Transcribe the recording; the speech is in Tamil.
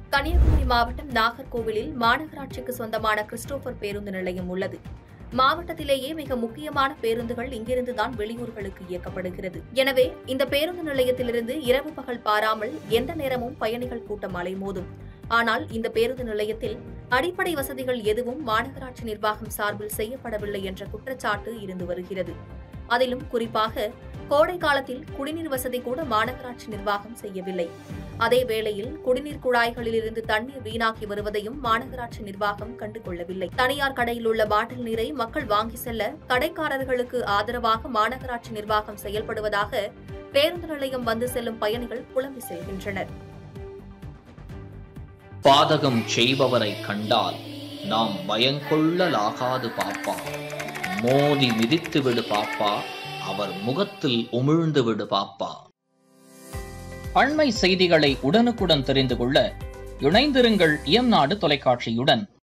கன்னியாகுமரி மாவட்டம் நாகர்கோவிலில் மாநகராட்சிக்கு சொந்தமான கிறிஸ்டோபர் பேருந்து நிலையம் உள்ளது மாவட்டத்திலேயே மிக முக்கியமான பேருந்துகள் இங்கிருந்துதான் வெளியூர்களுக்கு இயக்கப்படுகிறது எனவே இந்த பேருந்து நிலையத்திலிருந்து இரவு பகல் பாராமல் எந்த நேரமும் பயணிகள் கூட்டம் அலைமோதும் ஆனால் இந்த பேருந்து நிலையத்தில் அடிப்படை வசதிகள் எதுவும் மாநகராட்சி நிர்வாகம் சார்பில் செய்யப்படவில்லை என்ற குற்றச்சாட்டு இருந்து வருகிறது அதிலும் குறிப்பாக கோடை காலத்தில் குடிநீர் வசதி கூட மாநகராட்சி நிர்வாகம் செய்யவில்லை அதே வேளையில் குடிநீர் குழாய்களிலிருந்து தண்ணீர் வீணாக்கி வருவதையும் மாநகராட்சி நிர்வாகம் கண்டுகொள்ளவில்லை தனியார் கடையில் உள்ள பாட்டில் நீரை மக்கள் வாங்கி செல்ல கடைக்காரர்களுக்கு ஆதரவாக மாநகராட்சி நிர்வாகம் செயல்படுவதாக பேருந்து நிலையம் வந்து செல்லும் பயணிகள் புலம்பி செல்கின்றனர் பாதகம் செய்பவரை கண்டால் நாம் பயங்கொள்ளலாகாது பாப்பா மோதி மிதித்து விடு பாப்பா அவர் முகத்தில் உமிழ்ந்து விடு பாப்பா அண்மை செய்திகளை உடனுக்குடன் தெரிந்து கொள்ள இணைந்திருங்கள் இயம்நாடு தொலைக்காட்சியுடன்